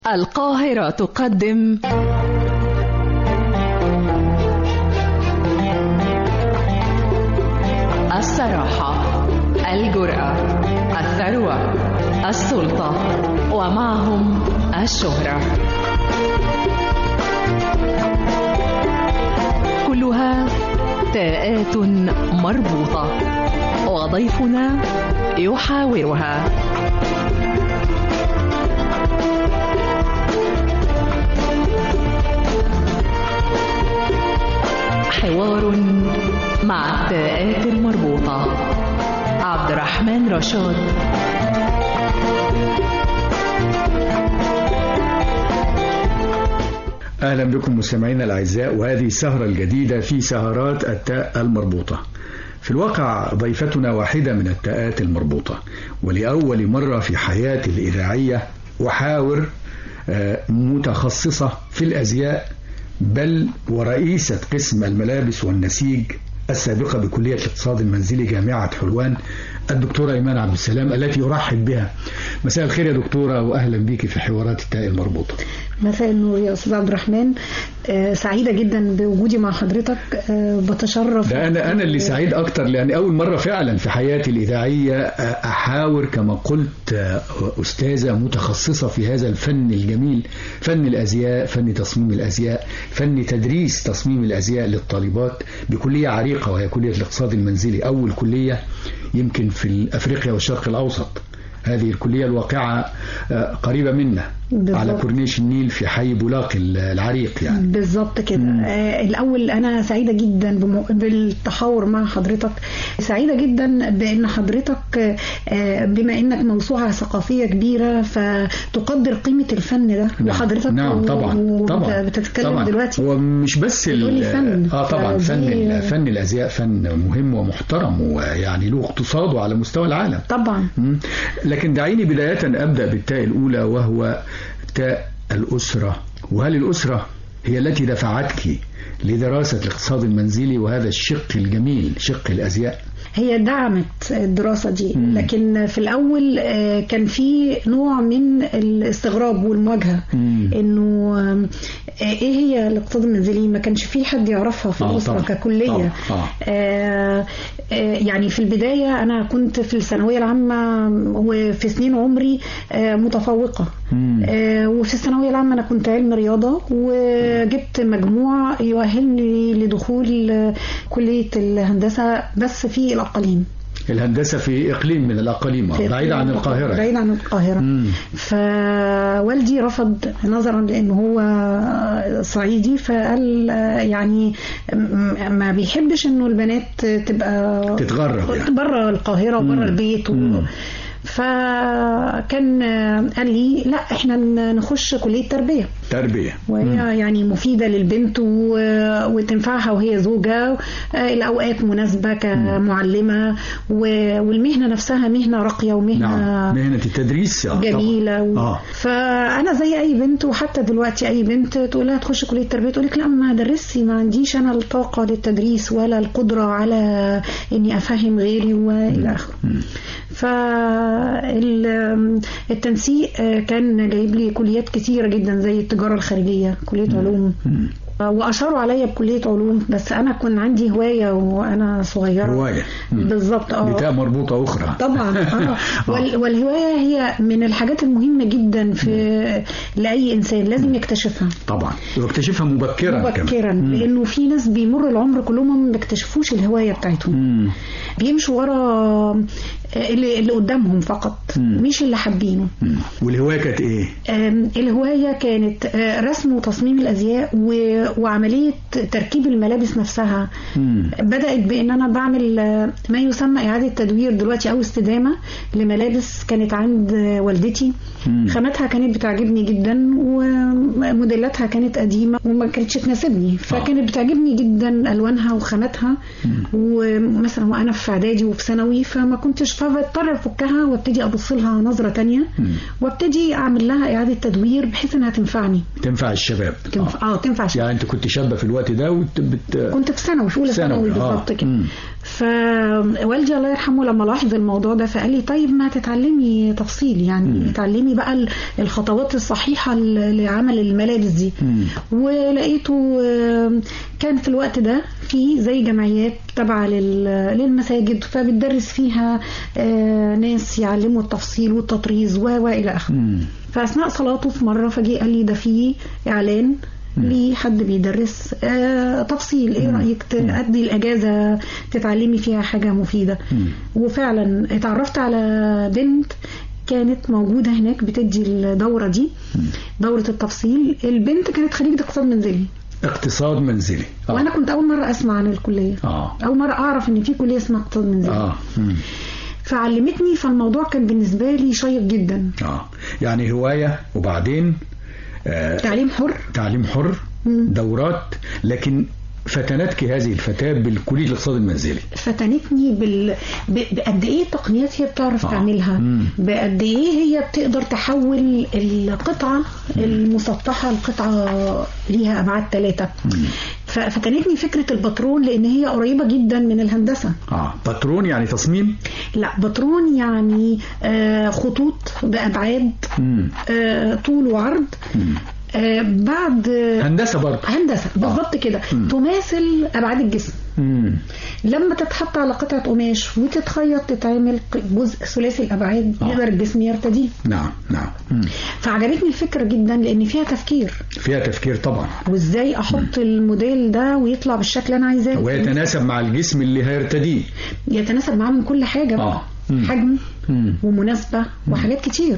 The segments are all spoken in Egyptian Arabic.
القاهرة تقدم الصراحة الجرأة الثروة السلطة ومعهم الشهرة كلها تاءات مربوطة وضيفنا يحاورها حوار مع التاءات المربوطة عبد الرحمن رشاد أهلا بكم مستمعينا الأعزاء وهذه السهرة الجديدة في سهرات التاء المربوطة في الواقع ضيفتنا واحدة من التاءات المربوطة ولأول مرة في حياتي الإذاعية أحاور متخصصة في الأزياء بل ورئيسة قسم الملابس والنسيج السابقة بكلية الاقتصاد المنزلي جامعة حلوان الدكتورة إيمان عبد السلام التي يرحب بها مساء الخير يا دكتورة وأهلا بك في حوارات التاء المربوطة مساء النور يا أستاذ عبد الرحمن آه سعيدة جدا بوجودي مع حضرتك آه بتشرف ده أنا أنا اللي سعيد أكتر لأن أول مرة فعلا في حياتي الإذاعية أحاور كما قلت أستاذة متخصصة في هذا الفن الجميل فن الأزياء فن تصميم الأزياء فن تدريس تصميم الأزياء للطالبات بكلية عريقة وهي كلية الاقتصاد المنزلي أول كلية يمكن في أفريقيا والشرق الأوسط هذه الكلية الواقعة قريبة منا بالزبط. على كورنيش النيل في حي بولاق العريق يعني بالظبط كده آه الاول انا سعيده جدا بم... بالتحاور مع حضرتك سعيده جدا بان حضرتك آه بما انك موسوعه ثقافيه كبيره فتقدر قيمه الفن ده نعم. وحضرتك نعم طبعا و... طبعا بتتكلم طبعا. دلوقتي هو مش بس ال... فن. اه طبعا فدي... فن فن الازياء فن مهم ومحترم ويعني له اقتصاده على مستوى العالم طبعا م. لكن دعيني بدايه ابدا بالتاء الاولى وهو تاء الأسرة وهل الأسرة هي التي دفعتك لدراسة الاقتصاد المنزلي وهذا الشق الجميل شق الأزياء هي دعمت الدراسة دي مم. لكن في الأول كان في نوع من الاستغراب والمواجهة مم. إنه إيه هي الاقتصاد المنزلي ما كانش في حد يعرفها في آه الأسرة طبعا. ككلية طبعا. آه. آه يعني في البداية أنا كنت في الثانوية العامة وفي سنين عمري آه متفوقة آه وفي الثانوية العامة أنا كنت علم رياضة وجبت مجموع يؤهلني لدخول كلية الهندسة بس في الأقاليم الهندسة في إقليم من الأقاليم بعيد عن القاهرة بعيد عن القاهرة مم. فوالدي رفض نظرا لأنه هو صعيدي فقال يعني ما بيحبش إنه البنات تبقى تتغرب يعني. بره القاهرة وبره البيت و... فكان قال لي لا احنا نخش كليه تربيه تربيه وهي مم. يعني مفيده للبنت و... وتنفعها وهي زوجه الاوقات مناسبه كمعلمه و... والمهنه نفسها مهنه راقيه ومهنه نعم. مهنه التدريس جميله و... آه. فانا زي اي بنت وحتى دلوقتي اي بنت تقول لها تخش كليه تربيه تقول لك لا ما درسي ما عنديش انا الطاقه للتدريس ولا القدره على اني افهم غيري والى اخره ف التنسيق كان جايب لي كليات كثيره جدا زي التجاره الخارجيه كليه علوم واشاروا عليا بكليه علوم بس انا كان عندي هوايه وانا صغيره هوايه بالظبط اه بتاع مربوطه اخرى طبعا اه وال والهوايه هي من الحاجات المهمه جدا في لاي انسان لازم يكتشفها طبعا ويكتشفها مبكرا مبكرا لانه في ناس بيمر العمر كلهم ما بيكتشفوش الهوايه بتاعتهم مم. بيمشوا ورا اللي, اللي قدامهم فقط مم. مش اللي حابينه والهوايه كانت ايه الهوايه كانت رسم وتصميم الازياء و... وعمليه تركيب الملابس نفسها مم. بدات بان انا بعمل ما يسمى اعاده تدوير دلوقتي او استدامه لملابس كانت عند والدتي مم. خاماتها كانت بتعجبني جدا وموديلاتها كانت قديمه وما كانتش تناسبني فكانت بتعجبني جدا الوانها وخاماتها ومثلا وانا في اعدادي وفي ثانوي فما كنتش فبضطر افكها وابتدي ابص لها نظره تانية وابتدي اعمل لها اعاده تدوير بحيث انها تنفعني تنفع الشباب تنفع اه تنفع الشباب يعني انت كنت شابه في الوقت ده وت... بت... كنت في ثانوي في اولى ثانوي، ثانوي آه. بالظبط كده مم. فوالدي الله يرحمه لما لاحظ الموضوع ده فقال لي طيب ما تتعلمي تفصيل يعني تعلمي بقى ال- الخطوات الصحيحه ل- لعمل الملابس دي مم. ولقيته آه، كان في الوقت ده في زي جمعيات تابعه لل- للمساجد فبتدرس فيها آه، ناس يعلموا التفصيل والتطريز و و الى اخره مم. فاثناء صلاته في مره فجي قال لي ده في اعلان لحد بيدرس آه تفصيل ايه رايك تأدي الاجازه تتعلمي فيها حاجه مفيده وفعلا اتعرفت على بنت كانت موجودة هناك بتدي الدورة دي دورة التفصيل البنت كانت خريجة اقتصاد منزلي اقتصاد منزلي آه. وانا كنت اول مرة اسمع عن الكلية اه اول مرة اعرف ان في كلية اسمها اقتصاد منزلي اه مم. فعلمتني فالموضوع كان بالنسبة لي شيق جدا اه يعني هوايه وبعدين آه تعليم حر تعليم حر مم. دورات لكن فتنتك هذه الفتاة بالكلية الاقتصاد المنزلي فتنتني بال... ب... بقد ايه التقنيات هي بتعرف آه. تعملها مم. بقد ايه هي بتقدر تحول القطعه المسطحه لقطعه ليها ابعاد ثلاثه ففتنتني فكره الباترون لان هي قريبه جدا من الهندسه اه باترون يعني تصميم لا باترون يعني آه خطوط بابعاد مم. آه طول وعرض آه بعد هندسة برضه هندسه بالظبط كده تماثل ابعاد الجسم مم. لما تتحط على قطعة قماش وتتخيط تتعمل جزء ثلاثي الأبعاد آه. يقدر الجسم يرتديه نعم نعم مم. فعجبتني الفكرة جدا لأن فيها تفكير فيها تفكير طبعا وإزاي أحط الموديل ده ويطلع بالشكل اللي أنا عايزاه ويتناسب مع الجسم اللي هيرتديه يتناسب معاه من كل حاجة بقى. آه. مم. حجم مم. ومناسبة وحاجات كتير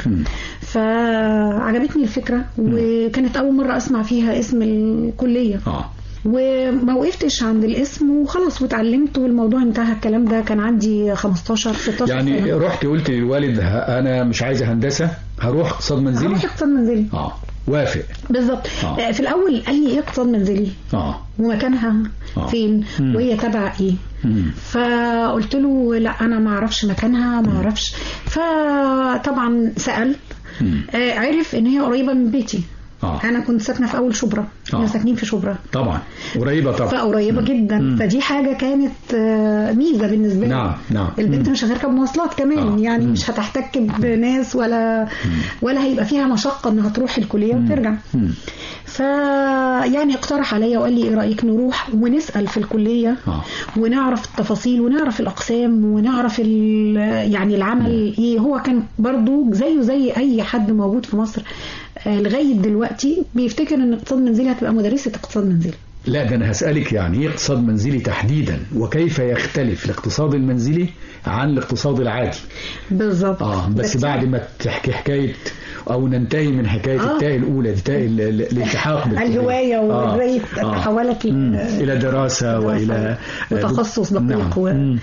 فعجبتني الفكرة وكانت أول مرة أسمع فيها اسم الكلية اه وما وقفتش عند الاسم وخلاص واتعلمت والموضوع انتهى الكلام ده كان عندي 15 16 يعني سنة رحت قلت للوالد ه- انا مش عايزه هندسه هروح اقتصاد منزلي هروح اقتصاد منزلي اه وافق بالظبط آه. آه. في الاول قال لي ايه اقتصاد منزلي اه ومكانها آه. فين مم. وهي تبع ايه مم. فقلت له لا انا ما اعرفش مكانها ما اعرفش فطبعا سال مم. آه عرف ان هي قريبه من بيتي اه انا كنت ساكنه في اول شبرا آه. احنا ساكنين في شبرا طبعا قريبه طبعا فقريبه جدا مم. فدي حاجه كانت آه، ميزه بالنسبه لي نعم نعم البنت مم. مش هتركب مواصلات كمان آه. يعني مم. مش هتحتك بناس ولا ولا هيبقى فيها مشقه انها تروح الكليه وترجع مم. ف يعني اقترح عليا وقال لي ايه رايك نروح ونسال في الكليه آه. ونعرف التفاصيل ونعرف الاقسام ونعرف ال- يعني العمل ايه هو كان برضو زيه زي اي حد موجود في مصر آه، لغايه دلوقتي بيفتكر ان اقتصاد منزلي هتبقى مدرسه اقتصاد منزلي لا ده انا هسألك يعني ايه اقتصاد منزلي تحديدا وكيف يختلف الاقتصاد المنزلي عن الاقتصاد العادي بالظبط اه بس, بعد ما تحكي حكاية او ننتهي من حكاية آه. التاء الاولى دي تاء ال- ال- الالتحاق بالكلية. الهواية وازاي تحولت ل- مم. الى دراسة والى وتخصص دقيق نعم. و... مم.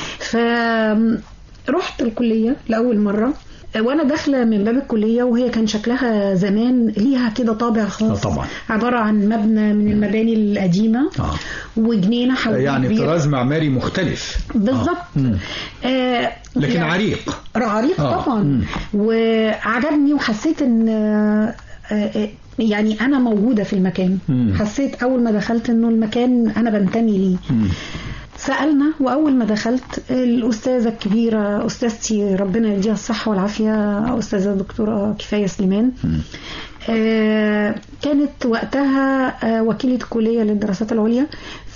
فرحت الكلية لأول مرة وانا داخله من باب الكليه وهي كان شكلها زمان ليها كده طابع خاص آه طبعا. عباره عن مبنى من المباني القديمه آه. وجنينه حوالين يعني كبيرة. طراز معماري مختلف بالظبط آه. مم. آه لكن يعني- عريق عريق آه. طبعا مم. وعجبني وحسيت ان آه، آه، يعني انا موجوده في المكان مم. حسيت اول ما دخلت انه المكان انا بنتمي ليه مم. سألنا وأول ما دخلت الأستاذة الكبيرة أستاذتي ربنا يديها الصحة والعافية أستاذة دكتورة كفاية سليمان آه كانت وقتها آه وكيلة الكلية للدراسات العليا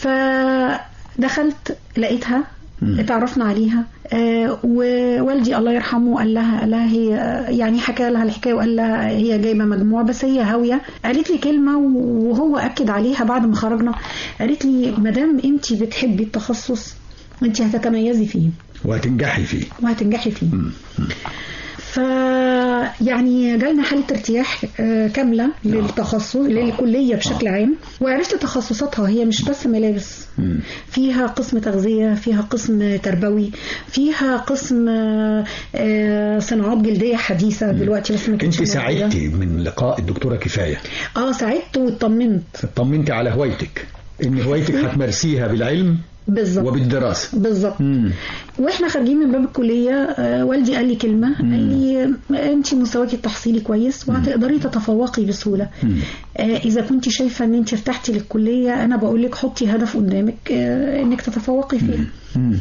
فدخلت لقيتها اتعرفنا عليها آه ووالدي الله يرحمه قال لها قال لها هي يعني حكى لها الحكايه وقال لها هي جايبه مجموع بس هي هاويه قالت لي كلمه وهو اكد عليها بعد ما خرجنا قالت لي مدام انت بتحبي التخصص انت هتتميزي فيه وهتنجحي فيه وهتنجحي فيه ف يعني جالنا حاله ارتياح آه، كامله للتخصص للكليه بشكل عام وعرفت تخصصاتها هي مش بس ملابس مم. فيها قسم تغذيه فيها قسم تربوي فيها قسم آه، آه، صناعات جلديه حديثه دلوقتي بس ما كانتش انت موجودة. سعدتي من لقاء الدكتورة كفاية اه سعدت واطمنت اطمنتي على هوايتك ان هويتك هتمارسيها بالعلم بالظبط وبالدراسة بالظبط مم. واحنا خارجين من باب الكليه آه، والدي قال لي كلمه قال لي آه، انت مستواك التحصيلي كويس وهتقدري تتفوقي بسهوله مم. آه، اذا كنت شايفه ان انت ارتحتي للكليه انا بقول لك حطي هدف قدامك آه، انك تتفوقي فيه مم.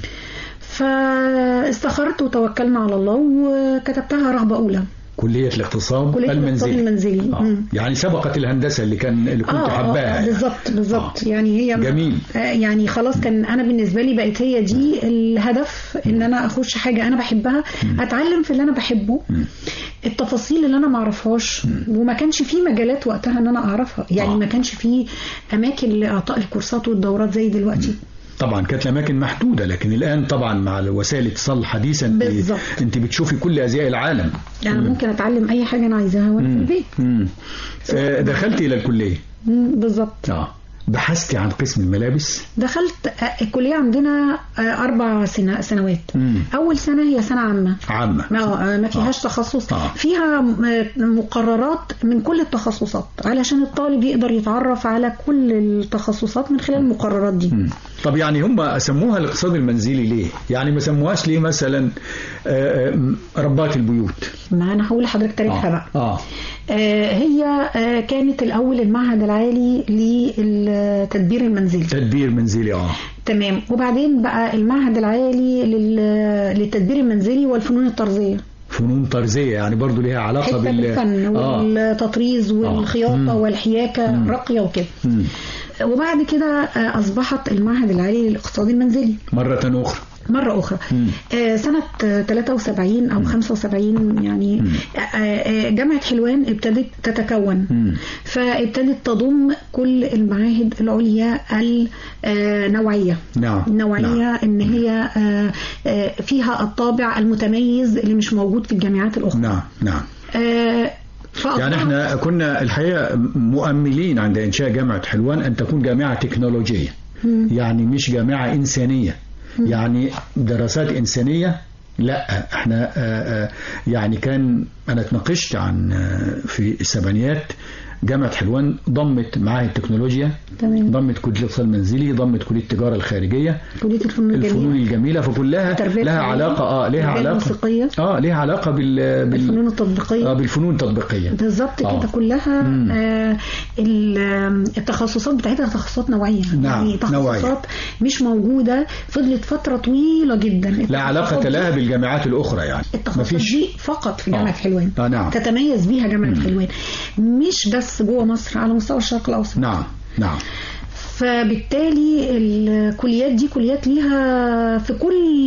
فاستخرت وتوكلنا على الله وكتبتها رغبه اولى كلية الاقتصاد كليه الاقتصاد المنزلي المنزلي آه. مم. يعني سبقت الهندسة اللي كان اللي كنت آه، حباها آه يعني. بالظبط بالظبط يعني هي جميل. آه يعني خلاص كان انا بالنسبه لي بقت هي دي الهدف ان انا اخش حاجه انا بحبها اتعلم في اللي انا بحبه التفاصيل اللي انا ما اعرفهاش وما كانش في مجالات وقتها ان انا اعرفها يعني آه. ما كانش في اماكن لاعطاء الكورسات والدورات زي دلوقتي طبعا كانت الاماكن محدوده لكن الان طبعا مع وسائل الاتصال الحديثه انت بالظبط. انت بتشوفي كل ازياء العالم يعني ممكن اتعلم اي حاجه انا عايزاها وانا في البيت مم. آه، دخلتي الى الكليه مم، بالظبط اه بحثتي عن قسم الملابس دخلت آه، الكليه عندنا آه، اربع سنة سنوات مم. اول سنه هي سنه عامه عامه ما ما فيهاش تخصص آه. فيها م- مقررات من كل التخصصات علشان الطالب يقدر يتعرف على كل التخصصات من خلال المقررات دي مم. طب يعني هم سموها الاقتصاد المنزلي ليه؟ يعني ما سموهاش ليه مثلا آه، آه، ربات البيوت؟ ما انا هقول لحضرتك تاريخها بقى اه آه، هي آه، كانت الاول المعهد العالي للتدبير المنزلي تدبير منزلي اه تمام وبعدين بقى المعهد العالي لل- للتدبير المنزلي والفنون الطرزيه فنون طرزيه يعني برضو ليها علاقه حته بال بالفن اه والتطريز والخياطه مم. والحياكه راقيه وكده مم. وبعد كده آه، أصبحت المعهد العالي للاقتصاد المنزلي مره اخرى مرة أخرى مم. آه، سنة آه، 73 أو 75 يعني آه، آه، جامعة حلوان ابتدت تتكون مم. فابتدت تضم كل المعاهد العليا النوعية نعم النوعية إن هي آه، آه، فيها الطابع المتميز اللي مش موجود في الجامعات الأخرى نعم نعم آه، فأصبحت- يعني احنا كنا الحقيقه مؤملين عند انشاء جامعه حلوان ان تكون جامعه تكنولوجيه يعني مش جامعه انسانيه يعني دراسات انسانيه لا احنا آه، آه، يعني كان انا اتناقشت عن آه، في السبعينيات جامعة حلوان ضمت معاهد التكنولوجيا تمام. ضمت كلية الاقتصاد المنزلي ضمت كلية التجارة الخارجية كلية الفنون الفنون الجميلة الجميلة فكلها التربية لها الفنية، علاقة اه لها التربية علاقة الموسيقية. اه لها علاقة بال, بال... الفنون التطبيقية اه بالفنون التطبيقية بالظبط آه. كده كلها مم. آه ال- آم، التخصصات بتاعتها تخصصات نوعيه نعم، يعني تخصصات نوعية. مش موجوده فضلت فتره طويله جدا لا علاقة التخصصات دي- لها بالجامعات الأخرى يعني التخصصات مفيش دي فقط في جامعه آه. حلوان آه نعم تتميز بيها جامعه حلوان مش بس جوه مصر على مستوى الشرق الاوسط نعم نعم فبالتالي الكليات دي كليات ليها في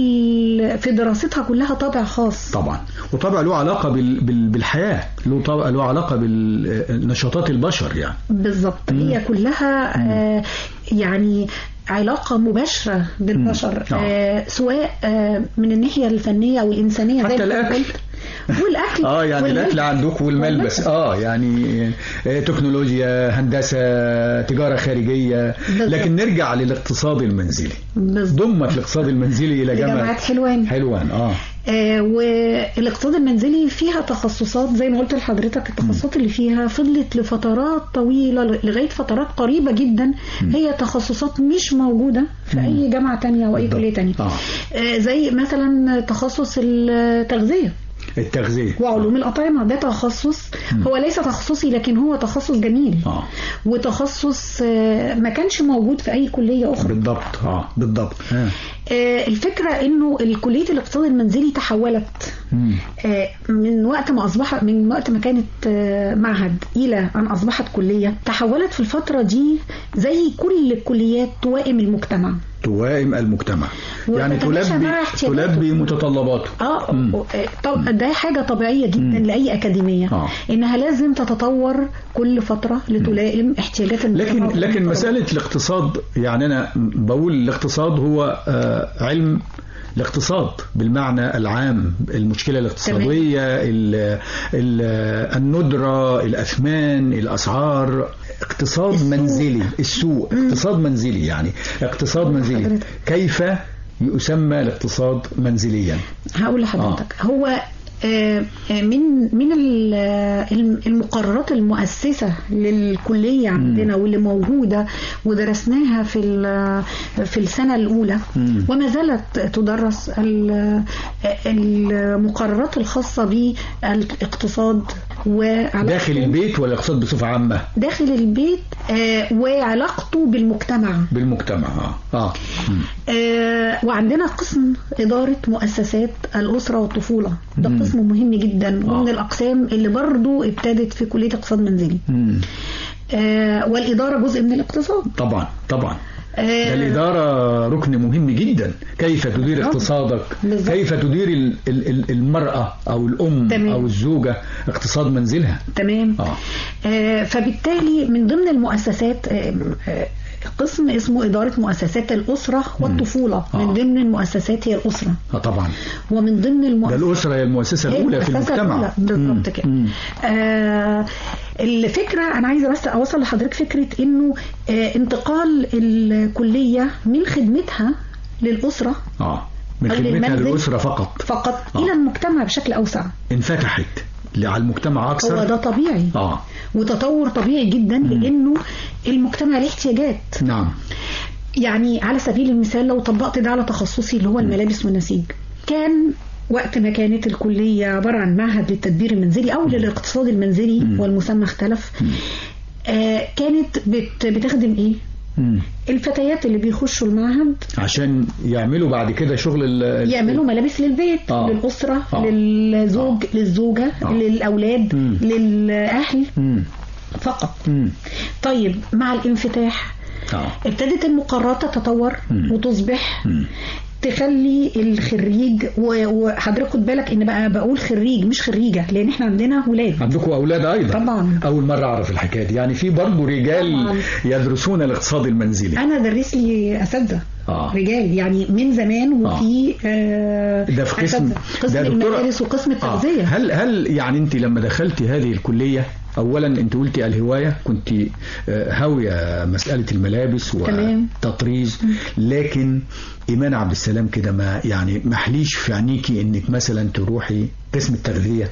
كل في دراستها كلها طابع خاص طبعا وطبعا له علاقة بال... بال... بالحياة له طبعا له علاقة بالنشاطات البشر يعني بالظبط هي كلها آه يعني علاقة مباشرة بالبشر مم. آه سواء آه من الناحية الفنية أو الإنسانية حتى زي ما الأكل. قلت والأكل اه يعني واللبس. الاكل عندك والملبس اه يعني آه، تكنولوجيا هندسه تجاره خارجيه بالظبط. لكن نرجع للاقتصاد المنزلي بالظبط. ضمت الاقتصاد المنزلي الى لجامعة جامعه حلوان حلوان اه آه والاقتصاد المنزلي فيها تخصصات زي ما قلت لحضرتك التخصصات اللي فيها فضلت لفترات طويلة لغاية فترات قريبة جدا هي تخصصات مش موجودة في أي جامعة تانية أو أي بالضبط. كلية تانية آه. آه زي مثلا تخصص التغذية التغذيه وعلوم الأطعمة ده تخصص هو ليس تخصصي لكن هو تخصص جميل اه وتخصص آه، ما كانش موجود في أي كلية أخرى بالضبط اه بالضبط آه. آه، الفكرة إنه الكلية الاقتصاد المنزلي تحولت مم. آه، من وقت ما أصبح من وقت ما كانت آه، معهد إلى أن أصبحت كلية تحولت في الفترة دي زي كل الكليات توائم المجتمع توائم المجتمع يعني وتتماشى تلبي مع احتياجاته. تلبي متطلباته اه مم. آه، طب ده حاجة طبيعية جدا لأي أكاديمية آه. إنها لازم تتطور كل فترة لتلائم احتياجات المجتمع لكن لكن والمتطلبات. مسألة الاقتصاد يعني أنا بقول الاقتصاد هو آه، علم الاقتصاد بالمعنى العام المشكلة الاقتصادية ال- ال- الندرة الأثمان الأسعار اقتصاد السوق. منزلي السوق اقتصاد منزلي يعني اقتصاد منزلي حضرتك. كيف يسمى الاقتصاد منزليا هقول لحضرتك هو آه، آه، من من ال- الم- المقررات المؤسسه للكليه عندنا واللي موجوده ودرسناها في ال- في السنه الاولى مم. وما زالت تدرس ال- المقررات الخاصه بالاقتصاد وعلاقته داخل البيت ولا الاقتصاد بصفة عامة داخل البيت آه، وعلاقته بالمجتمع بالمجتمع اه اه مم. آه، وعندنا قسم إدارة مؤسسات الأسرة والطفولة ده مم. قسم مهم جدا آه. ومن الأقسام اللي برضو ابتدت في كلية اقتصاد منزلي مم. آه، والإدارة جزء من الاقتصاد طبعا طبعا آه، ده الإدارة ركن مهم جدا كيف تدير بالظبط. اقتصادك بالظبط. كيف تدير ال- ال- ال- المرأة أو الأم تمام. أو الزوجة اقتصاد منزلها تمام آه. آه، فبالتالي من ضمن المؤسسات آه، آه، قسم اسمه إدارة مؤسسات الأسرة والطفولة آه. من ضمن المؤسسات هي الأسرة آه طبعا ومن ضمن ده المؤسسات الأسرة هي المؤسسة هي الأولى في المؤسسة المجتمع الأولى، بالظبط مم. كده مم. آه الفكرة أنا عايزة بس أوصل لحضرتك فكرة إنه آه انتقال الكلية من خدمتها للأسرة اه من أو خدمتها للمنزل. للأسرة فقط فقط آه. إلى المجتمع بشكل أوسع انفتحت على المجتمع هو أكثر ده طبيعي اه وتطور طبيعي جدا لأنه المجتمع له احتياجات نعم يعني على سبيل المثال لو طبقت ده على تخصصي اللي هو الملابس والنسيج كان وقت ما كانت الكلية عبارة عن معهد للتدبير المنزلي أو للاقتصاد المنزلي والمسمى اختلف آه كانت بت بتخدم إيه؟ مم. الفتيات اللي بيخشوا المعهد عشان يعملوا بعد كده شغل ال- ال- يعملوا ملابس للبيت آه. للأسرة آه. للزوج للزوجة آه. للأولاد مم. للأهل مم. فقط مم. طيب مع الانفتاح اه ابتدت المقررات تتطور مم. وتصبح مم. تخلي الخريج و- وحضرتك خد بالك ان بقى بقول خريج مش خريجه لان احنا عندنا ولاد عندكم اولاد ايضا طبعا. اول مره اعرف الحكايه دي يعني في برضه رجال طبعا. يدرسون الاقتصاد المنزلي انا درس لي اساتذه آه. رجال يعني من زمان وفي آه ده في قسم أساتذة. قسم ده دكتورة- المدارس وقسم التغذيه آه. هل هل يعني انت لما دخلتي هذه الكليه اولا انت قلتي الهوايه كنت آه، هاويه مساله الملابس تمام. والتطريز لكن ايمان عبد السلام كده ما يعني محليش في عينيكي انك مثلا تروحي قسم التغذيه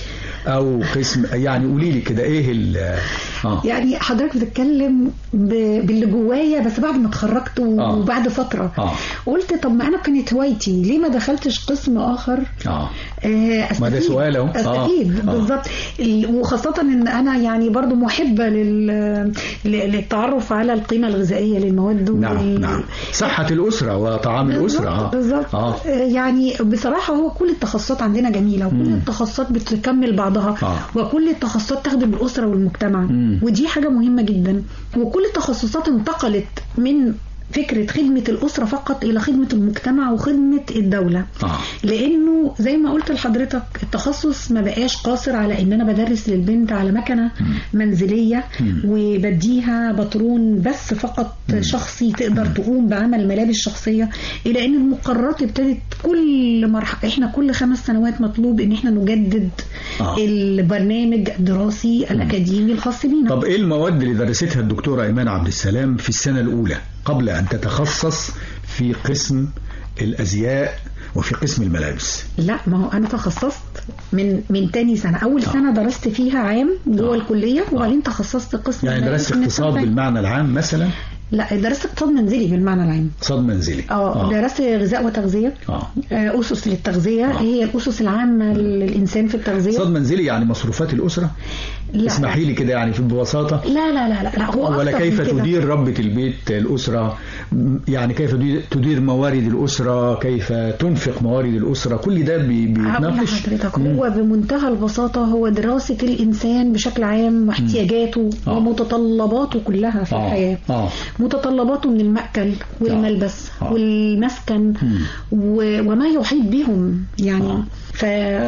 او قسم يعني قولي لي كده ايه ال اه يعني حضرتك بتتكلم ب- باللي جوايا بس بعد ما اتخرجت و- آه. وبعد فتره آه. قلت طب ما انا كانت هوايتي ليه ما دخلتش قسم اخر اه آه، استفيد ما ده سؤال أهو. آه. استفيد آه. بالظبط ال- وخاصة ان انا يعني برضو محبة لل... ل- للتعرف على القيمة الغذائية للمواد نعم وال- نعم صحه الاسره وطعام الاسره اه بالظبط اه آه، يعني بصراحة هو كل التخصصات عندنا جميلة وكل مم. التخصصات بتكمل بعضها آه. وكل التخصصات تخدم الأسرة والمجتمع مم. ودي حاجة مهمة جدا وكل التخصصات انتقلت من فكرة خدمة الأسرة فقط إلى خدمة المجتمع وخدمة الدولة اه لانه زي ما قلت لحضرتك التخصص ما بقاش قاصر على ان انا بدرس للبنت على مكنه منزليه مم. وبديها باترون بس فقط شخصي تقدر تقوم بعمل ملابس شخصيه الى ان المقررات ابتدت كل مرحله احنا كل خمس سنوات مطلوب ان احنا نجدد آه. البرنامج الدراسي الاكاديمي الخاص بينا طب ايه المواد اللي درستها الدكتورة ايمان عبد السلام في السنة الاولى قبل ان تتخصص في قسم الازياء وفي قسم الملابس لا ما هو انا تخصصت من من تاني سنه اول آه. سنه درست فيها عام جوه آه. الكليه وبعدين تخصصت قسم يعني ملابس درست من اقتصاد السنة بالمعنى العام مثلا لا درست اقتصاد منزلي بالمعنى العام اقتصاد منزلي اه درست غذاء وتغذيه اه آه، اسس للتغذيه آه. هي الاسس العامه للانسان في التغذيه اقتصاد منزلي يعني مصروفات الاسرة لا اسمحي لي كده يعني في ببساطة لا لا لا لا, لا هو ولا أكتر كيف من كده. تدير ربة البيت الأسرة م- يعني كيف تدير- تدير موارد الأسرة كيف تنفق موارد الأسرة كل ده بي- هقول بيتناقش لحضرتك مم. هو بمنتهى البساطة هو دراسة الإنسان بشكل عام واحتياجاته آه. ومتطلباته كلها في آه. الحياة آه. متطلباته من المأكل والملبس آه. والمسكن و... وما يحيط بهم يعني آه. ف...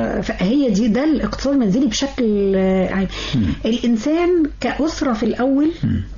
فهي دي ده الاقتصاد المنزلي بشكل آه، عام الإنسان كأسرة في الأول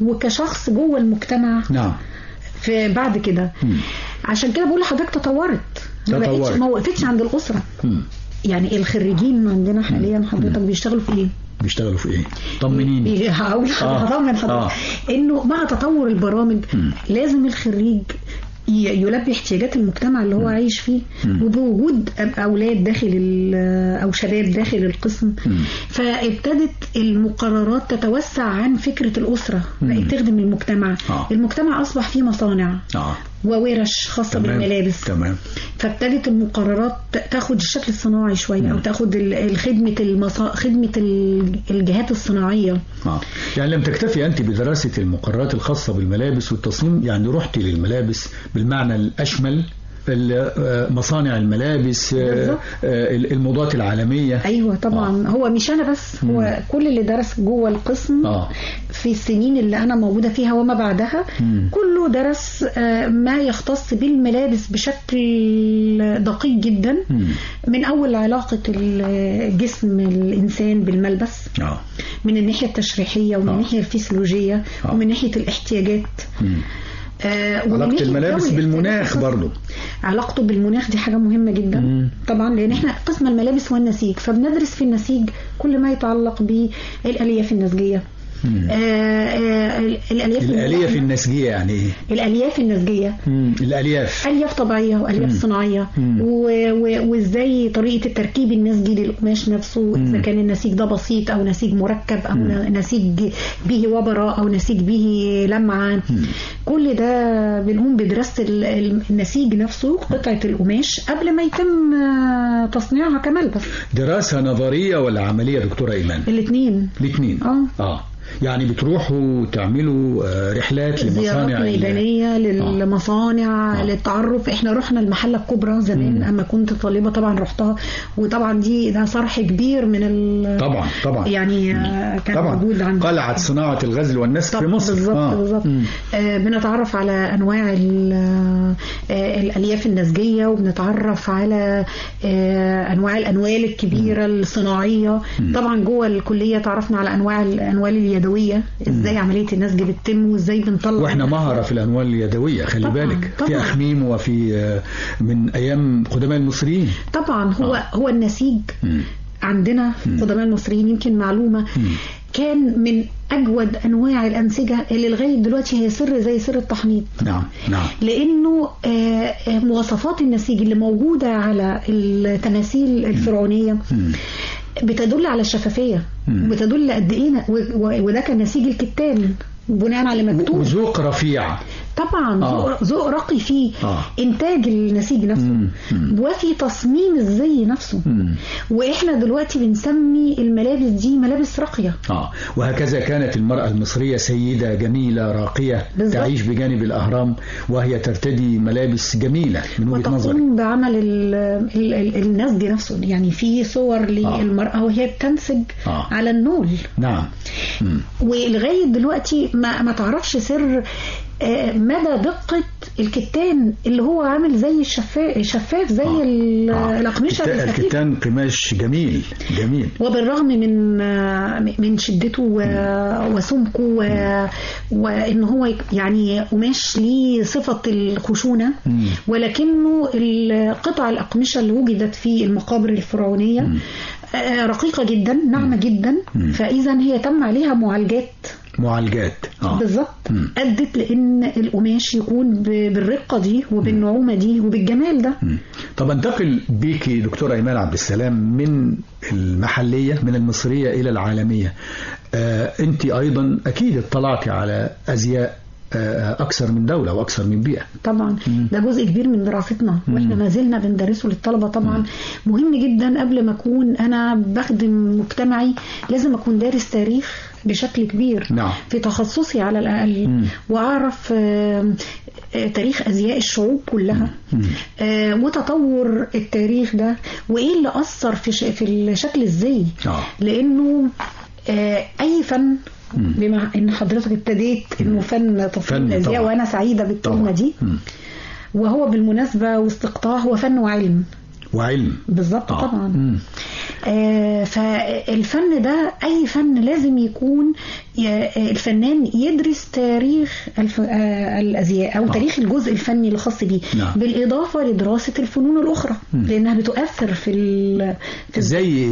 وكشخص جوه المجتمع نعم في بعد كده مم. عشان كده بقول لحضرتك تطورت ما بقتش تطورت. ما وقفتش عند الأسرة مم. يعني الخريجين عندنا حاليا حضرتك بيشتغلوا في ايه؟ بيشتغلوا في إيه طمنيني بي- هقول آه. هطمن حضرتك انه مع تطور البرامج مم. لازم الخريج ي- يلبي احتياجات المجتمع اللي هو عايش فيه مم. وبوجود أب- اولاد داخل ال- او شباب داخل القسم مم. فابتدت المقررات تتوسع عن فكره الاسره بقت تخدم المجتمع آه. المجتمع اصبح فيه مصانع اه وورش خاصه تمام. بالملابس تمام فابتدت المقررات ت- تاخد الشكل الصناعي شويه او تاخد ال- الخدمه المصا... خدمه ال- الجهات الصناعيه آه. يعني لم تكتفي أنت بدراسة المقررات الخاصة بالملابس والتصميم يعني رحت للملابس بالمعنى الأشمل ال- آه، مصانع الملابس آه، بالظبط. آه، الموضات العالمية ايوه طبعا هو مش انا بس هو كل اللي درس جوه القسم آه. في السنين اللي انا موجوده فيها وما بعدها مم. كله درس آه، ما يختص بالملابس بشكل دقيق جدا مم. من اول علاقه ال- جسم الانسان بالملبس آه. من الناحيه التشريحيه ومن آه. الناحيه الفسيولوجيه آه. ومن ناحيه الاحتياجات مم. آه، ومن علاقة ناحية الملابس ذوي بالمناخ الاحتياجات برضو علاقته بالمناخ دي حاجة مهمة جدا مم. طبعا لأن احنا قسم الملابس والنسيج فبندرس في النسيج كل ما يتعلق بالألياف النسجية مم. آه، آه، الألياف الآلية في النسجية يعني إيه؟ الألياف النسجية مم. الألياف ألياف طبيعية وألياف مم. صناعية مم. و- و- وإزاي طريقة التركيب النسجي للقماش نفسه إذا كان النسيج ده بسيط أو نسيج مركب أو نسيج به وبرة أو نسيج به لمعة كل ده بنقوم بدراسة ال- ال- النسيج نفسه قطعة القماش قبل ما يتم آه، تصنيعها كملبس دراسة نظرية ولا عملية دكتورة إيمان؟ الاثنين الاثنين اه اه يعني بتروحوا تعملوا آه، رحلات زيارات لمصانع ال- ميدانية للمصانع آه. للتعرف احنا رحنا المحلة الكبرى زمان اما كنت طالبة طبعا رحتها وطبعا دي ده صرح كبير من ال طبعا طبعا يعني آه، كان طبعا موجود عند قلعة صناعة الغزل والنسج في طبعا مصر بالظبط آه. بالظبط مم. آه بنتعرف على انواع ال- آه الالياف النسجيه وبنتعرف على آه انواع الانوال الكبيره الصناعيه طبعا جوه الكليه تعرفنا على انواع الانوال اليدويه ازاي عمليه النسج بتتم وازاي بنطلع واحنا مهرة في الانوال اليدويه خلي طبعاً، بالك في طبعاً. اخميم وفي آه، من ايام قدماء المصريين طبعا هو آه. هو النسيج مم. عندنا قدماء المصريين يمكن معلومه كان من اجود انواع الانسجه اللي لغايه دلوقتي هي سر زي سر التحنيط نعم نعم لانه آه، آه، مواصفات النسيج اللي موجوده على التماثيل الفرعونيه مم. بتدل على الشفافيه مم. بتدل قد ايه ن- و- و- وده كان نسيج الكتان بناء على مكتوب وذوق رفيع طبعا آه. ذوق- ذوق راقي في آه. انتاج النسيج نفسه مم. مم. وفي تصميم الزي نفسه مم. واحنا دلوقتي بنسمي الملابس دي ملابس راقيه آه. وهكذا كانت المرأة المصرية سيدة جميلة راقية بالظبط. تعيش بجانب الأهرام وهي ترتدي ملابس جميلة من وجهة نظري وتقوم بعمل ال ال ال النسج نفسه يعني في صور للمرأة وهي بتنسج آه. على النول نعم مم. ولغاية دلوقتي ما, ما تعرفش سر آه، مدى دقة الكتان اللي هو عامل زي الشفاف شفاف زي آه. ال- آه. الأقمشة الكت- الخفيفة الكتان قماش جميل جميل وبالرغم من آه، من شدته و- وسمكه و- وان هو يعني قماش ليه صفه الخشونه مم. ولكنه القطع الاقمشه اللي وجدت في المقابر الفرعونيه آه، رقيقه جدا ناعمه جدا فاذا هي تم عليها معالجات معالجات آه. بالظبط مم. ادت لان القماش يكون ب- بالرقه دي وبالنعومه دي وبالجمال ده مم. طب انتقل بيكي دكتورة إيمان عبد السلام من المحلية من المصرية إلى العالمية آه أنت أيضا أكيد اطلعتي على أزياء آه أكثر من دولة وأكثر من بيئة طبعا ده جزء كبير من دراستنا واحنا ما زلنا بندرسه للطلبه طبعا مهم جدا قبل ما اكون انا بخدم مجتمعي لازم اكون دارس تاريخ بشكل كبير نعم. في تخصصي على الاقل مم. واعرف آه، آه، تاريخ ازياء الشعوب كلها آه، وتطور التاريخ ده وايه اللي اثر في ش- في شكل الزي آه. لانه آه، اي فن بما ان حضرتك ابتديت انه فن فن تصميم الازياء طبعا. وانا سعيده بالكلمه طبعا. دي مم. وهو بالمناسبه واستقطاع هو فن وعلم وعلم بالظبط آه. طبعا مم. آه فالفن ده اي فن لازم يكون ي- آه، الفنان يدرس تاريخ الف... آه الازياء او آه. تاريخ الجزء الفني الخاص بيه نعم. بالاضافه لدراسه الفنون الاخرى لانها بتؤثر في ال... في زي إيه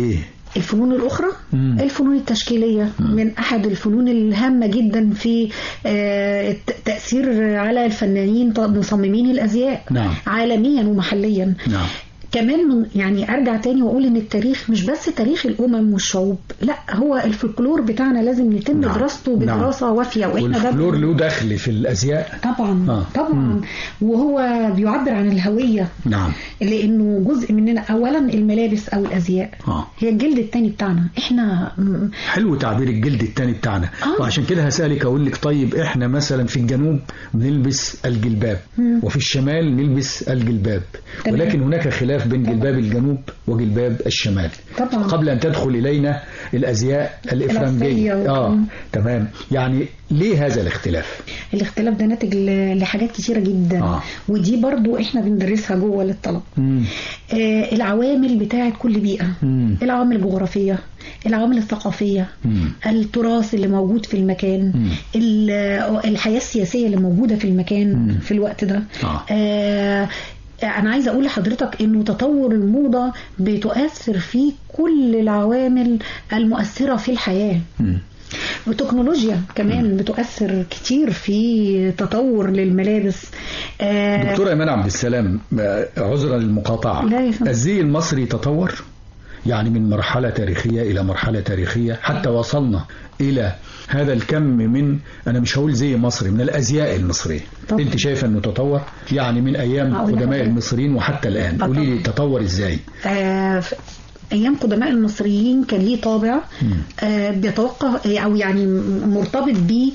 الفنون الأخرى مم. الفنون التشكيلية من أحد الفنون الهامة جدا في آه، الت- تأثير على الفنانين ط- مصممين الأزياء نعم. عالميا ومحليا نعم كمان من يعني ارجع تاني واقول ان التاريخ مش بس تاريخ الامم والشعوب لا هو الفولكلور بتاعنا لازم يتم نعم. دراسته نعم. بدراسه وافيه واحنا ده والفلور له دخل في الازياء طبعا آه. طبعا مم. وهو بيعبر عن الهويه نعم لانه جزء مننا اولا الملابس او الازياء اه هي الجلد التاني بتاعنا احنا م- حلو تعبير الجلد التاني بتاعنا آه. وعشان كده هسألك أقول لك طيب إحنا مثلا في الجنوب بنلبس الجلباب مم. وفي الشمال نلبس الجلباب تمام. ولكن هناك خلاف بين جلباب الجنوب وجلباب الشمال طبعا قبل أن تدخل إلينا الأزياء الإفرنجية الأصلية. آه مم. تمام يعني ليه هذا الاختلاف الاختلاف ده ناتج ل- لحاجات كتيره جدا آه. ودي برضو احنا بندرسها جوه للطلبه مم. آه العوامل بتاعه كل بيئه مم. العوامل الجغرافيه العوامل الثقافيه مم. التراث اللي موجود في المكان مم. ال- الحياة السياسية اللي موجودة في المكان مم. في الوقت ده آه. آه أنا عايزة أقول لحضرتك إنه تطور الموضة بتؤثر في كل العوامل المؤثرة في الحياة مم. والتكنولوجيا كمان بتؤثر كتير في تطور للملابس آه دكتور ايمان عبد السلام آه، عذرا للمقاطعه لا يا فندم. الزي المصري تطور يعني من مرحله تاريخيه الى مرحله تاريخيه حتى وصلنا الى هذا الكم من انا مش هقول زي مصري من الازياء المصريه طبعا. انت شايفه انه تطور يعني من ايام هقول قدماء لحضرتك. المصريين وحتى الان طبعا. قولي لي تطور ازاي آه، في ايام قدماء المصريين كان ليه طابع آه، بيتوقف او يعني مرتبط ب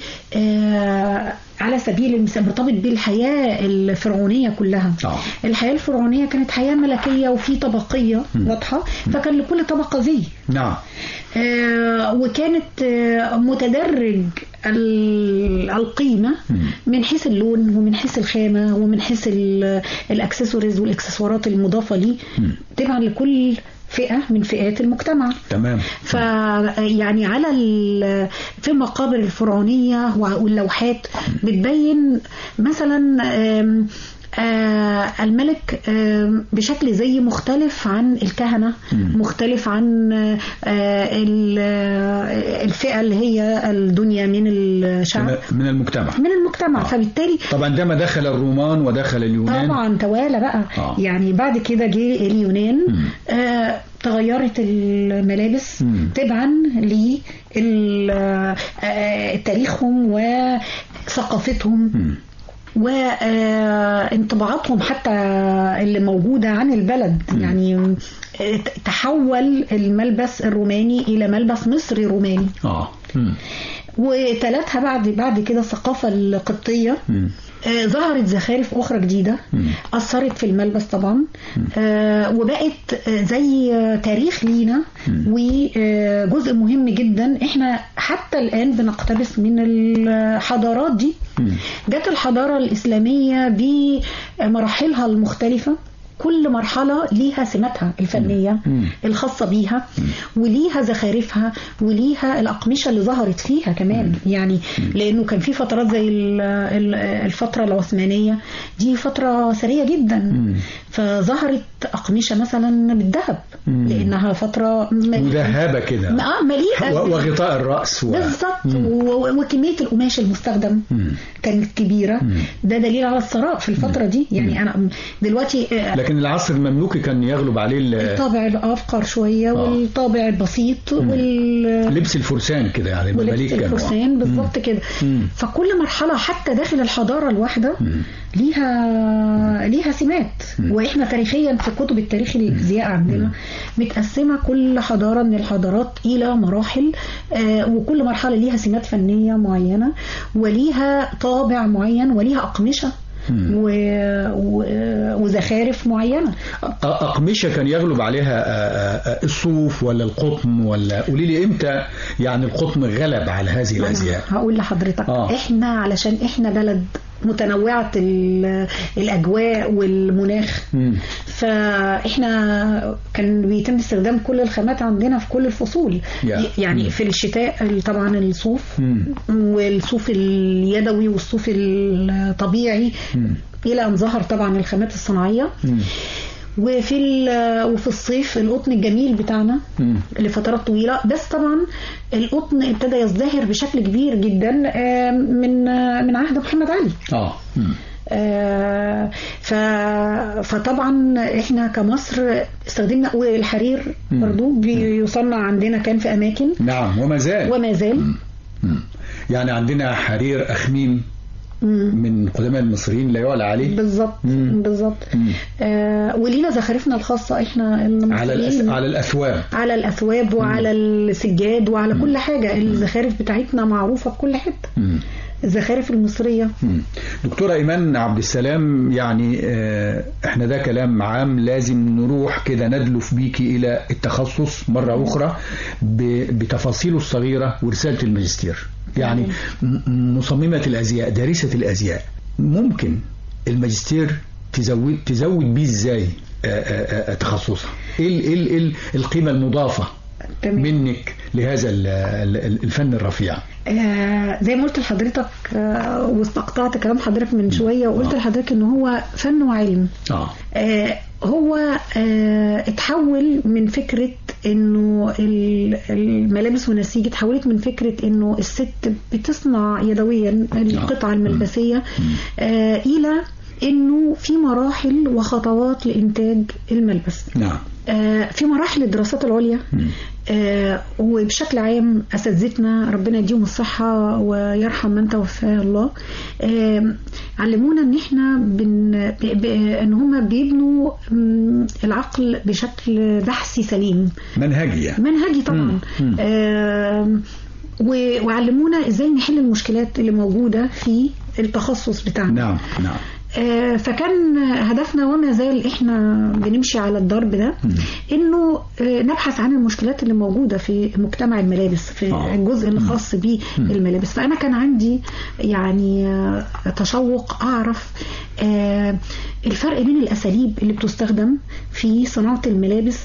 على سبيل المثال مرتبط بالحياه الفرعونيه كلها آه. الحياه الفرعونيه كانت حياه ملكيه وفي طبقيه واضحه فكان لكل طبقه زي نعم آه، وكانت آه، متدرج ال- القيمة من حيث اللون ومن حيث الخامة ومن حيث ال- الأكسسوارز والإكسسوارات المضافة ليه طبعا لكل فئة من فئات المجتمع تمام فيعني على ال- في المقابر الفرعونية واللوحات بتبين مثلا آم، آه، الملك آم، بشكل زي مختلف عن الكهنة مختلف عن آه، ال- آه، الفئة اللي هي الدنيا من الشعب من- من المجتمع من المجتمع فبالتالي طبعا عندما دخل الرومان ودخل اليونان طبعا توالى بقى آه. يعني بعد كده جه اليونان مم. آه تغيرت الملابس مم. تبعا لتاريخهم وثقافتهم مم. وانطباعاتهم حتى اللي موجودة عن البلد يعني آه، تحول الملبس الروماني إلى ملبس مصري روماني اه مم. وتلاتها بعد بعد كده الثقافة القبطية مم. آه، ظهرت زخارف أخرى جديدة مم. أثرت في الملبس طبعا آه، وبقت آه، زي آه، تاريخ لينا وجزء مهم جدا احنا حتى الآن بنقتبس من الحضارات دي مم. جت الحضارة الإسلامية بمراحلها المختلفة كل مرحلة ليها سماتها الفنية مم. الخاصة بيها وليها زخارفها وليها الأقمشة اللي ظهرت فيها كمان يعني لأنه كان في فترات زي ال- ال- الفترة العثمانية دي فترة ثرية جدا مم. فظهرت أقمشة مثلا بالذهب مم. لأنها فترة م- مذهبه كده اه مليئة و- وغطاء الراس و... بالظبط مم. و- وكميه القماش المستخدم مم. كانت كبيره مم. ده دليل على الثراء في الفتره دي يعني انا دلوقتي آه، لكن العصر المملوكي كان يغلب عليه ال- الطابع الافقر شويه آه. والطابع البسيط وال لبس الفرسان كده يعني ولبس المماليك كانوا الفرسان بالظبط كده مم. فكل مرحله حتى داخل الحضاره الواحده ليها ليها سمات واحنا تاريخيا في كتب التاريخ الازياء عندنا متقسمه كل حضاره من الحضارات الى مراحل آه، وكل مرحله ليها سمات فنيه معينه وليها طابع معين وليها اقمشه و... و... وزخارف معينه أ- أقمشة كان يغلب عليها آ- آ- آ- الصوف ولا القطن ولا قولي لي إمتى يعني القطن غلب على هذه الأزياء أنا هقول لحضرتك آه. احنا علشان احنا بلد متنوعة ال- الأجواء والمناخ مم. فاحنا كان بيتم استخدام كل الخامات عندنا في كل الفصول يا. يعني مم. في الشتاء طبعا الصوف مم. والصوف اليدوي والصوف الطبيعي مم. إلى أن ظهر طبعا الخامات الصناعية مم. وفي ال- وفي الصيف القطن الجميل بتاعنا مم. لفترات طويله بس طبعا القطن ابتدى يزدهر بشكل كبير جدا آه، من آه، من عهد محمد علي اه مم. آه، ف... فطبعا احنا كمصر استخدمنا والحرير مم. برضو بيصنع عندنا كان في اماكن نعم وما زال وما زال مم. يعني عندنا حرير أخميم مم. من قدماء المصريين لا يعلى عليه بالظبط مم. بالظبط مم. آه ولينا زخارفنا الخاصه احنا المصريين على الأس... على الأثواب على الاثواب وعلى السجاد وعلى كل حاجه الزخارف بتاعتنا معروفه في كل حته مم. الزخارف المصريه مم. دكتورة إيمان عبد السلام يعني آه، احنا ده كلام عام لازم نروح كده ندلف بيكي إلى التخصص مرة أخرى ب- بتفاصيله الصغيرة ورسالة الماجستير يعني م- مصممة الأزياء دارسة الأزياء ممكن الماجستير تزود تزود بيه ازاي آه، آه، آه، تخصصها ايه ال- ايه ال- إيه ال- القيمة المضافة تمام منك لهذا ال- ال- الفن الرفيع آه زي ما قلت لحضرتك آه واستقطعت كلام حضرتك من شويه وقلت آه. لحضرتك ان هو فن وعلم اه آه هو آه اتحول من فكره انه ال- الملابس والنسيج اتحولت من فكره انه الست بتصنع يدويا القطعه الملبسيه آه الى انه في مراحل وخطوات لانتاج الملبس نعم آه، في مراحل الدراسات العليا مم. آه، وبشكل عام اساتذتنا ربنا يديهم الصحه ويرحم من توفاه الله آه، علمونا ان احنا بن ب- ب- ان هم بيبنوا مم، العقل بشكل بحثي سليم منهجي يعني منهجي طبعا مم. آه، و- وعلمونا ازاي نحل المشكلات اللي موجوده في التخصص بتاعنا نعم نعم آه، فكان هدفنا وما زال احنا بنمشي على الضرب ده انه آه، نبحث عن المشكلات اللي موجوده في مجتمع الملابس في آه. الجزء الخاص بالملابس فانا كان عندي يعني آه، تشوق اعرف آه، الفرق بين الاساليب اللي بتستخدم في صناعه الملابس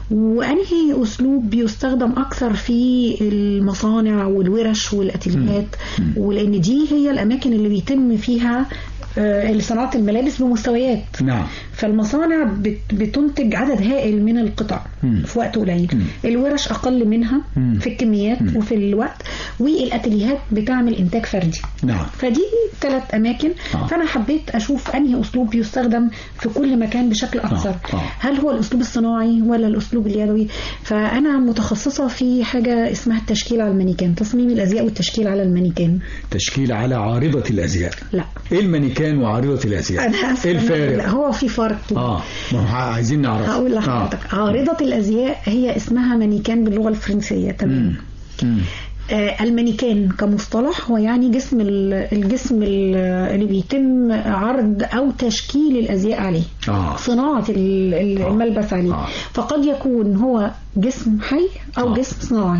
وانهي اسلوب بيستخدم اكثر في المصانع والورش والاتيليهات ولان دي هي الاماكن اللي بيتم فيها آه، صناعه الملابس بمستويات نعم فالمصانع بت- بتنتج عدد هائل من القطع مم. في وقت قليل الورش اقل منها مم. في الكميات وفي الوقت والاتيليهات بتعمل انتاج فردي نعم فدي ثلاث اماكن آه. فانا حبيت اشوف انهي اسلوب يستخدم في كل مكان بشكل اكثر آه. هل هو الاسلوب الصناعي ولا الاسلوب اليدوي فانا متخصصه في حاجه اسمها التشكيل على المانيكان تصميم الازياء والتشكيل على المانيكان تشكيل على عارضة الأزياء لا ايه المانيكان وعارضة الأزياء انا اسفه ايه لا الفارق هو في فرق اه ما هو عايزين نعرف هقول لحضرتك عارضة الأزياء هي اسمها مانيكان باللغة الفرنسية تمام مم. آه المانيكان كمصطلح هو يعني جسم ال- الجسم ال- اللي بيتم عرض أو تشكيل الأزياء عليه اه صناعة ال- ال- آه. الملبس عليه آه. فقد يكون هو جسم حي أو آه. جسم صناعي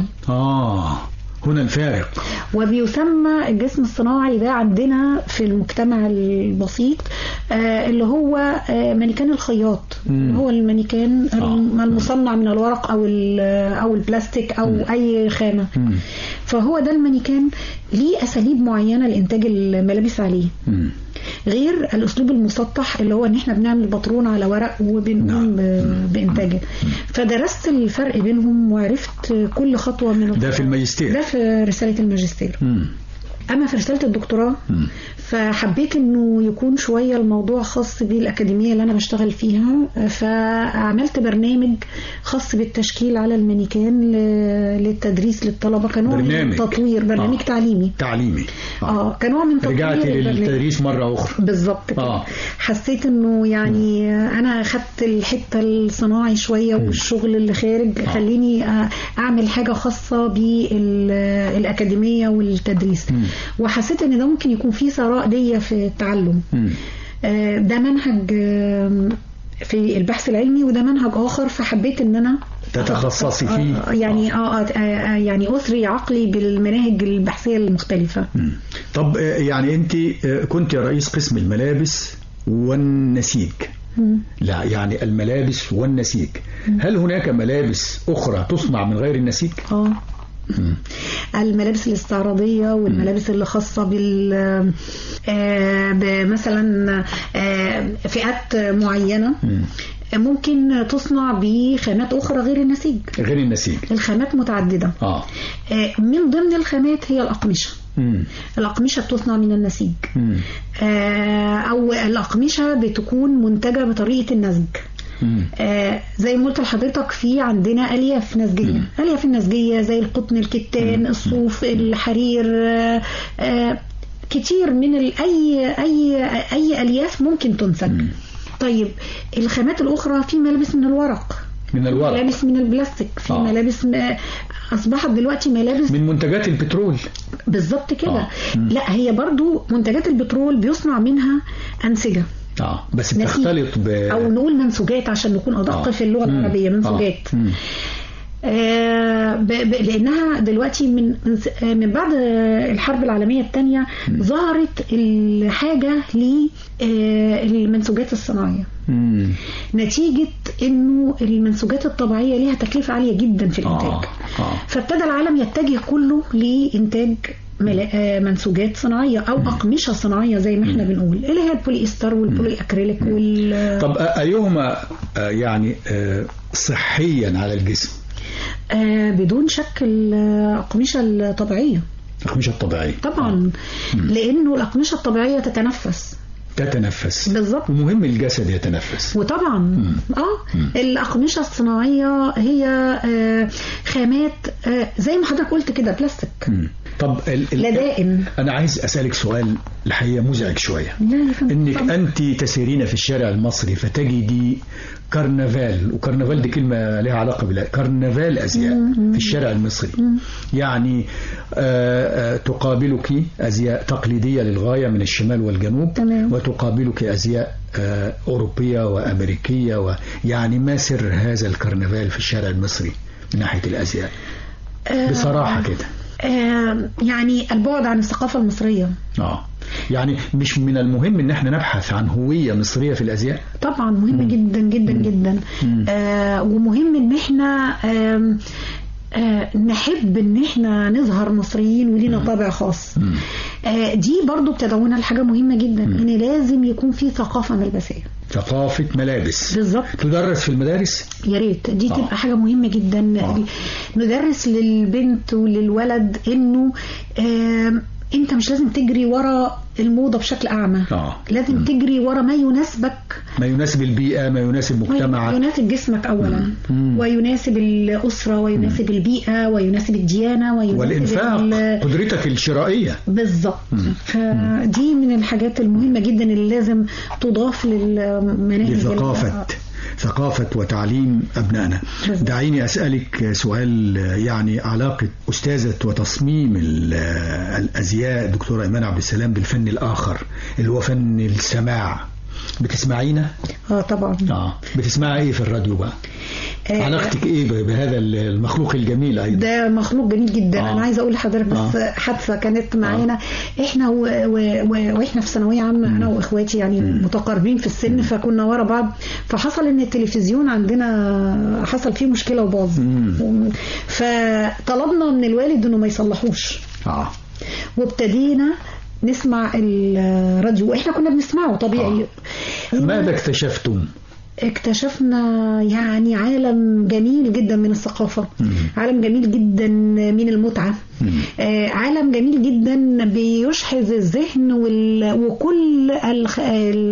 اه هنا الفارق وبيسمى الجسم الصناعي ده عندنا في المجتمع البسيط آه، اللي هو آه، مانيكان الخياط مم. هو المانيكان آه. الم- المصنع من الورق او ال- او البلاستيك او اي خامه مم. فهو ده المانيكان ليه اساليب معينه لانتاج الملابس عليه مم. غير الاسلوب المسطح اللي هو ان احنا بنعمل باترون على ورق وبنقوم ب- بانتاجه فدرست الفرق بينهم وعرفت كل خطوه من ده في الخطوات. الماجستير ده في رساله الماجستير مم. اما في رساله الدكتوراه مم. فحبيت انه يكون شويه الموضوع خاص بالاكاديميه اللي انا بشتغل فيها فعملت برنامج خاص بالتشكيل على المانيكان ل- للتدريس للطلبه كنوع برنامج. من تطوير برنامج آه. تعليمي تعليمي اه كنوع من تطوير رجعتي البرنامج. للتدريس مرة أخرى بالظبط كده آه. حسيت انه يعني انا اخدت الحته الصناعي شويه والشغل اللي خارج خليني آه، اعمل حاجه خاصه بالاكاديميه والتدريس مم. وحسيت ان ده ممكن يكون فيه ثراء ليا في التعلم مم. آه، ده منهج آه، في البحث العلمي وده منهج اخر فحبيت ان انا تتخصصي فيه آه، يعني اه آه، آه، يعني اثري عقلي بالمناهج البحثيه المختلفه مم. طب آه، يعني انت آه، كنت رئيس قسم الملابس والنسيج مم. لا يعني الملابس والنسيج هل هناك ملابس أخرى تصنع من غير النسيج؟ اه الملابس الاستعراضية والملابس اللي خاصة بال آه، بمثلا آه، فئات معينة مم. ممكن تصنع بخامات اخرى غير النسيج غير النسيج الخامات متعدده اه آه، من ضمن الخامات هي الاقمشه مم. الأقمشة بتصنع من النسيج مم. آه، أو الأقمشة بتكون منتجة بطريقة النسج مم. آه، زي ما قلت لحضرتك في عندنا ألياف نسجية ألياف النسجية زي القطن الكتان الصوف الحرير آه، آه، كتير من ال- أي أي أي ألياف ممكن تنسج طيب الخامات الأخرى في ملابس من الورق من الورق ملابس من البلاستيك في آه. ملابس م- أصبحت دلوقتي ملابس من منتجات البترول بالظبط كده آه. مم. لا هي برضو منتجات البترول بيصنع منها أنسجة اه بس نسيج. بتختلط ب أو نقول منسوجات عشان نكون أدق آه. في اللغة مم. العربية منسوجات آه. مم. آه، ب- ب- لانها دلوقتي من آه، من بعد آه، الحرب العالميه الثانيه ظهرت الحاجه للمنسوجات الصناعيه مم. نتيجه انه المنسوجات الطبيعيه ليها تكلفه عاليه جدا في الانتاج آه. آه. فابتدى العالم يتجه كله لانتاج ملا- آه، منسوجات صناعيه او اقمشه صناعيه زي ما احنا بنقول اللي هي البولي استر والبولي اكريليك وال طب أ- أيهما آه، يعني آه، صحيا على الجسم آه، بدون شك الأقمشة الطبيعية الأقمشة الطبيعية طبعا لأنه الأقمشة الطبيعية تتنفس تتنفس بالظبط ومهم الجسد يتنفس وطبعا اه الأقمشة الصناعية هي آه، خامات آه، زي ما حضرتك قلت كده بلاستيك مم. طب ال... ال... لدائن أنا عايز أسألك سؤال الحقيقة مزعج شوية لا يا فندم، انك طبعاً. انت تسيرين في الشارع المصري فتجدي كرنفال وكرنفال دي كلمه لها علاقه بلا كرنفال ازياء في الشارع المصري يعني آه، آه، تقابلك ازياء تقليديه للغايه من الشمال والجنوب تمام. وتقابلك ازياء آه، اوروبيه وامريكيه ويعني ما سر هذا الكرنفال في الشارع المصري من ناحيه الازياء آه، بصراحه كده آه، يعني البعد عن الثقافة المصرية اه يعني مش من المهم ان احنا نبحث عن هويه مصريه في الازياء طبعا مهم جدا جدا جدا آه ومهم ان احنا آم، آه نحب ان احنا نظهر مصريين ولينا طابع خاص آه دي برضو بتدعونا لحاجة مهمة جدا ان لازم يكون في ثقافة ملبسية ثقافه ملابس بالظبط تدرس في المدارس يا ريت دي آه. تبقى حاجة مهمة جدا آه. ندرس للبنت وللولد انه آم، انت مش لازم تجري ورا الموضة بشكل اعمى آه. لازم تجري ورا ما يناسبك ما يناسب البيئة ما يناسب مجتمع يناسب جسمك اولا مم. ويناسب الاسره ويناسب البيئه ويناسب الديانه ويناسب والإنفاق ال- قدرتك الشرائية بالظبط فدي من الحاجات المهمة جدا اللي لازم تضاف للمناهج لثقافة ثقافة وتعليم أبنائنا بالظبط. دعيني أسألك سؤال يعني علاقة أستاذة وتصميم ال- الأزياء دكتورة إيمان عبد السلام بالفن الآخر اللي هو فن السماع بتسمعينا؟ اه طبعا اه بتسمعي ايه في الراديو بقى؟ آه، علاقتك ايه ب- بهذا المخلوق الجميل ايضا؟ ده مخلوق جميل جدا آه. انا عايزه اقول لحضرتك بس آه. حادثه كانت معانا احنا و... و... و... واحنا في ثانويه عامه انا واخواتي يعني متقاربين في السن فكنا ورا بعض فحصل ان التلفزيون عندنا حصل فيه مشكله وباظ مم. فطلبنا من الوالد انه ما يصلحوش اه وابتدينا نسمع الراديو احنا كنا بنسمعه طبيعي ماذا اكتشفتم؟ اكتشفنا يعني عالم جميل جدا من الثقافة عالم جميل جدا من المتعة آه عالم جميل جدا بيشحذ الذهن وال... وكل الخ... ال...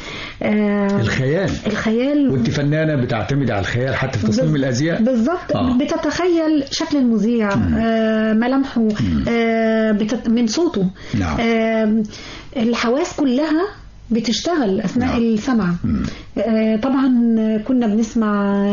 آه الخيال الخيال وانت فنانة بتعتمد على الخيال حتى في تصميم بز- الازياء بالظبط آه. بتتخيل شكل المذيع آه ملامحه آه بتت... من صوته نعم. آه الحواس كلها بتشتغل اثناء نعم. السمع آه طبعا كنا بنسمع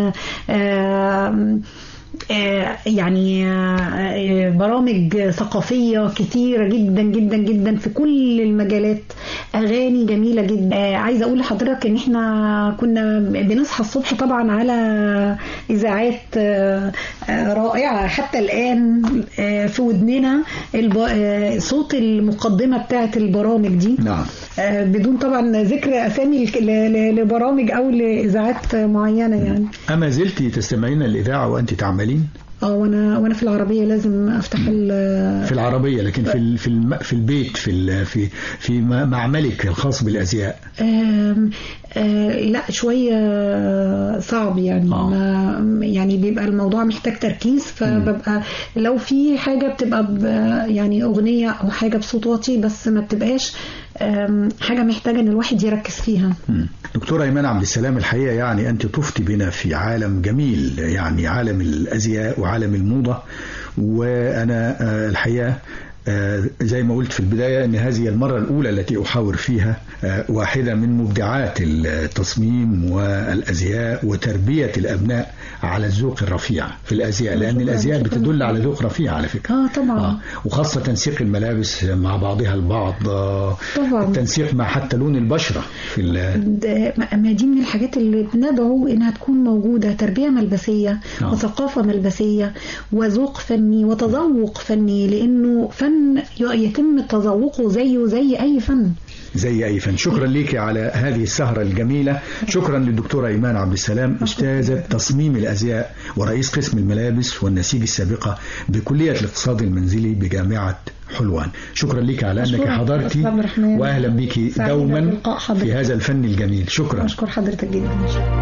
آه آه، يعني آه، برامج ثقافية كتيرة جدا جدا جدا في كل المجالات أغاني جميلة جدا آه، عايزة أقول لحضرتك إن إحنا كنا بنصحى الصبح طبعا على إذاعات آه، آه، رائعة حتى الآن آه، في ودننا الب- آه، صوت المقدمة بتاعت البرامج دي نعم آه، بدون طبعا ذكر أسامي ل- ل- لبرامج أو لإذاعات معينة يعني أما زلت تستمعين الإذاعة وأنت تعملين اه وانا وانا في العربيه لازم افتح ال في العربية لكن في ال- في الم- في البيت في ال- في في م- معملك الخاص بالأزياء آم، آه لا شوية صعب يعني آه. ما يعني بيبقى الموضوع محتاج تركيز فببقى لو في حاجة بتبقى ب- يعني أغنية أو حاجة بصوت واطي بس ما بتبقاش آم، حاجة محتاجة إن الواحد يركز فيها مم. دكتورة إيمان عبد السلام الحقيقة يعني أنت طفت بنا في عالم جميل يعني عالم الأزياء وعالم الموضة وأنا آه، الحقيقة آه، زي ما قلت في البداية أن هذه المرة الأولى التي أحاور فيها آه، واحدة من مبدعات التصميم والأزياء وتربية الأبناء على الذوق الرفيع في الأزياء لأن شكراً، الأزياء شكراً. بتدل على ذوق رفيع على فكرة اه طبعا وخاصة تنسيق الملابس مع بعضها البعض آه، طبعاً. التنسيق مع حتى لون البشرة في ال- ده- ما دي من الحاجات اللي بندعو انها تكون موجوده تربيه ملبسيه آه. وثقافه ملبسيه وذوق فني وتذوق فني لانه فن ي- يتم تذوقه زيه زي اي فن زي أي فن شكرا ليك على هذه السهرة الجميلة شكرا للدكتورة إيمان عبد السلام أستاذة تصميم الأزياء ورئيس قسم الملابس والنسيج السابقة بكلية الاقتصاد المنزلي بجامعة حلوان شكرا لك على أنك أشكرك حضرتي أستاذ عبد الرحمن. وأهلا بك سعيدة دوما بلقاء حضرتك. في هذا الفن الجميل شكرا اشكر حضرتك جدا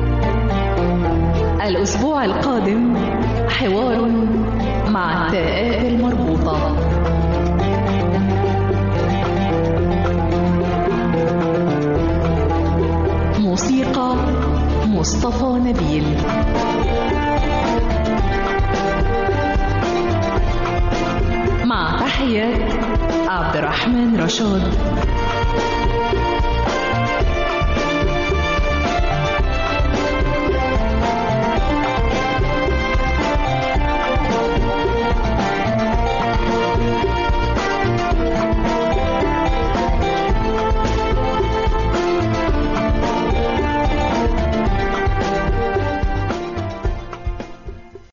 الأسبوع القادم حوار مع التاءات المربوطة موسيقى مصطفى نبيل مع تحيات عبد الرحمن رشاد